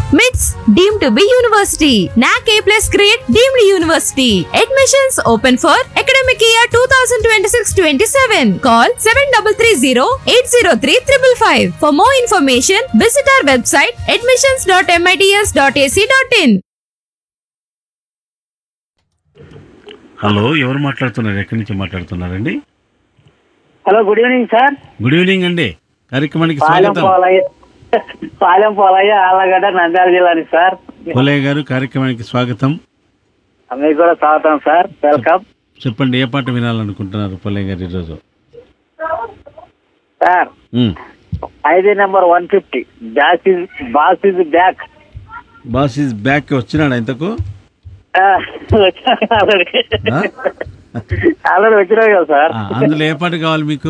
MITS deemed to be university. NAC A plus grade deemed university. Admissions open for academic year 2026-27. Call 7330-803-555. For more information, visit our website admissions.mits.ac.in. Hello ఎవరు మాట్లాడుతున్నారు ఎక్కడి నుంచి మాట్లాడుతున్నారండి hello good evening sir good evening అండి కార్యక్రమానికి పాలెం స్వాగతం పోలయ్య పాలెం పోలయ్య ఆళ్ళగడ్డ నంద్యాల జిల్లాని sir Polayya గారు కార్యక్రమానికి స్వాగతం మీకు కూడా స్వాగతం సార్ వెల్కమ్ చెప్పండి ఏ పాట వినాలనుకుంటున్నారు పోలయ్య గారు ఈరోజు సార్ ఉమ్. ID number one fifty back is boss is back boss is back వచ్చినాడు ఇంతకు ఆల్రెడీ ఆ? ఆల్రెడీ వచ్చినాయి కదా సార్ ఆ, అందులో ఏ పాట కావాలి మీకు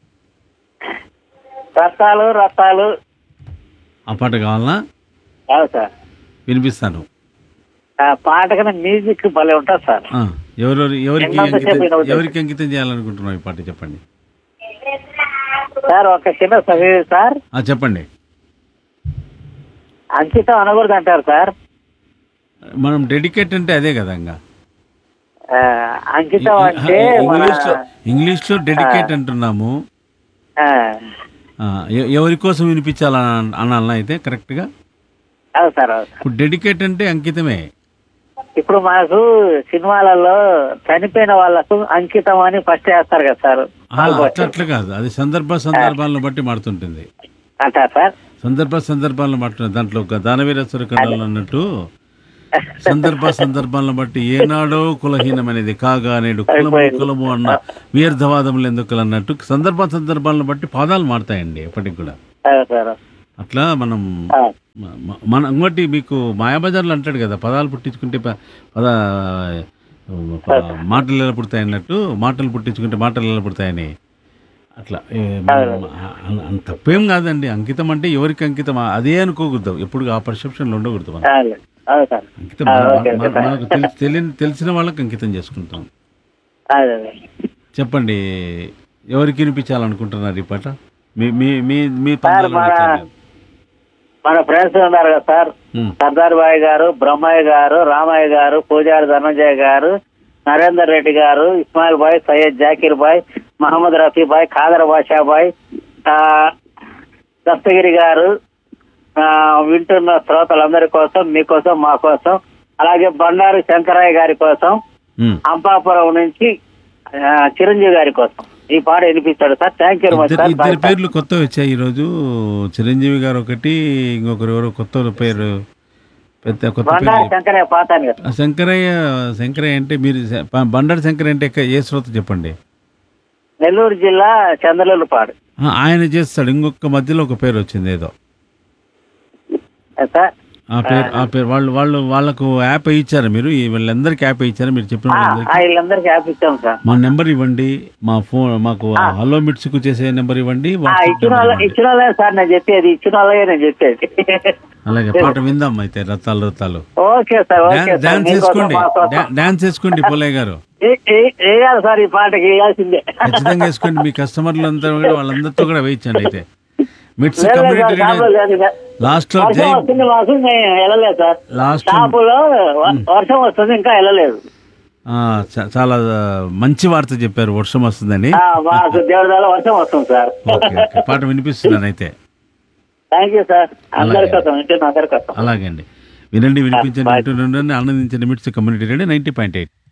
రత్తాలు రత్తాలు ఆ పాట కావాలనా అవును సార్ వినిపిస్తాను ఆ పాట కన్నా మ్యూజిక్ భలే ఉంటుంది సార్ ఆ, ఎవరు ఎవరికి ఎన్నో అంకితం సేపు వినవద్దు. ఎవరికి అంకితం చేయాలనుకుంటున్నావు ఈ పాట చెప్పండి సార్ ఒక చిన్న సజెషన్ సార్ ఆ చెప్పండి అంకితం అనకూడదు అంటారు సార్ మనం డెడికేట్ అంటే అదే కదా ఇంకా ఆ, అంకితం అంటే మన ఇంగ్లీష్ ఇంగ్లీష్ లో డెడికేట్ అంటున్నాము ఆ, ఆ, ఎ- ఎవరి కోసం వినిపించాలని అనాలనా అయితే కరెక్ట్ గా అవును సార్ అవును సార్ ఇప్పుడు డెడికేట్ అంటే అంకితమే ఇప్పుడు మనకు సినిమాలలో చనిపోయిన వాళ్ళకు అంకితం అని ఫస్ట్ వేస్తారు కదా సార్ ఆ, అట్లా అట్లా కాదు అది సందర్భ సందర్భాలను బట్టి మారుతుంటుంది అంటారు సార్ సందర్భ సందర్భాలను బట్టి దాంట్లో ఒక దానవీర సురకండాలు అన్నట్టు సందర్భ సందర్భాలను బట్టి ఏనాడో కులహీనమైనది కాగా నేడు కులము కులము అన్న వ్యర్థవాదములు ఎందుకు అన్నట్టు సందర్భ సందర్భాలను బట్టి పాదాలు మారుతాయండి ఎప్పటికి కూడా అవును సార్ అట్లా మనం ఆ, మ- మ- మన ఇంకోటి మీకు మాయాబజార్లో అంటాడు కదా పదాలు పుట్టించుకుంటే ప- పద ప- మాటలు ఎలా పుడతాయి అన్నట్టు మాటలు పుట్టించుకుంటే మాటలు ఎలా పుడతాయని అట్లా ఏ, మనం అ- అంత తప్పేం కాదండి అంకితం అంటే ఎవరికి అంకితం అదే అనుకోకూడదు ఎప్పుడు ఆ పర్సెప్షన్లో ఉండకూడదు మనం అవును అవును సార్ అంకితం ఆ, మన- ఓకే, మన- ఓకే. మనకు తెలి- తెలియని తెలిసిన వాళ్ళకి అంకితం చేసుకుంటాం అదే అదే. చెప్పండి ఎవరికి వినిపించాలనుకుంటున్నారు ఈ పాట మీ మీ మీ మీ సార్ పందాలు మన నచ్చాలి. మన ఫ్రెండ్స్ ఉన్నారు కదా సార్ ఉమ్. సర్దార్ బాయ్ గారు బ్రహ్మయ్య గారు రామయ్య గారు పూజారి ధనంజయ గారు నరేందర్ రెడ్డి గారు ఇస్మాయిల్ బాయ్ సయ్యద్ జాకీర్ బాయ్ మహమ్మద్ రఫీ బాయ్ ఖాదర్ బాషా బాయ్ ఆ, దస్తగిరి గారు ఆ, వింటున్న శ్రోతలందరి కోసం మీకోసం మా కోసం అలాగే బండారు శంకరయ్య గారి కోసం ఉమ్. అంపాపురం నుంచి ఆ, చిరంజీవి గారి కోసం ఈ పాట వినిపిస్తాడు sir thank you very much ఇద్దరు సార్ ఇద్దరి పేర్లు కొత్త వచ్చాయి ఈరోజు చిరంజీవి గారు ఒకటి ఇంకొకరు ఎవరో కొత్త పేరు పెద్ద కొత్త బండారు పేరు శంకరయ్య పాత అని కదా ఆ శంకరయ్య శంకరయ్య అంటే మీరు శ- ప- బండారు శంకరయ్య అంటే ఎక్క- ఏ శ్రోత చెప్పండి నెల్లూరు జిల్లా చంద్రలూరుపాడు ఆ, ఆయన చేస్తాడు ఇంకొక మధ్యలో ఒక పేరు వచ్చింది ఏదో సార్ ఆ పేరు ఆ పేరు వాళ్ళు వాళ్ళు వాళ్ళకు యాప్ ఇచ్చారా మీరు ఈ వీళ్ళందరికీ యాప్ ఇచ్చారా మీరు చెప్పిన ఆ, వాళ్ళందరికీ ఆ, వీళ్ళందరికీ యాప్ ఇచ్చాం సార్ మా నెంబర్ ఇవ్వండి మా ఫోన్ మాకు హలో మిట్స్కు చేసే నెంబర్ ఇవ్వండి ఆ, వాట్సాప్ ఇచ్చిన నెంబర్ వాళ్ళ ఇవ్వండి. ఇచ్చిన వాళ్ళే సార్ నేను చెప్పేది ఇచ్చిన వాళ్ళే నేను చెప్పేది అలాగే పాట విందాం అయితే Rattalu Rattalu okay sir okay dance sir dance మీకోసం, వేసుకోండి మాకోసం. డా- డాన్స్ వేసుకోండి పుల్లయ్య గారు ఏ- ఏ- వేయాలి సార్ ఈ పాటకి వేయాల్సిందే ఖచ్చితంగా వేసుకోండి మీ కస్టమర్లు అంతా కూడా వాళ్ళందరితో కూడా వేయించండి అయితే మిట్స్ లేదు సార్, కమ్యూనిటీ షాపులో లేదు ఇక. లాస్ట్ లో వర్షం జై వస్తుంది మాకు మేము వెళ్ళలేదు సార్ లాస్ట్ షాపులో వ- వర్షం వస్తుంది ఇంకా వెళ్ళలేదు ఆ, చ- చాలా మంచి వార్త చెప్పారు వర్షం వస్తుందని ఆ, మాకు దేవుడి వల్ల వర్షం వస్తుంది సార్ ఓకే ఓకే పాట వినిపిస్తున్నాను అయితే థ్యాంక్ యూ సార్ అందరి అలాగే. కోసం ఇంటి అందరి కోసం అలాగే అండి వినండి వినిపించండి వింటూ ఉండండి, ఆనందించండి MITS community radio ninety point eight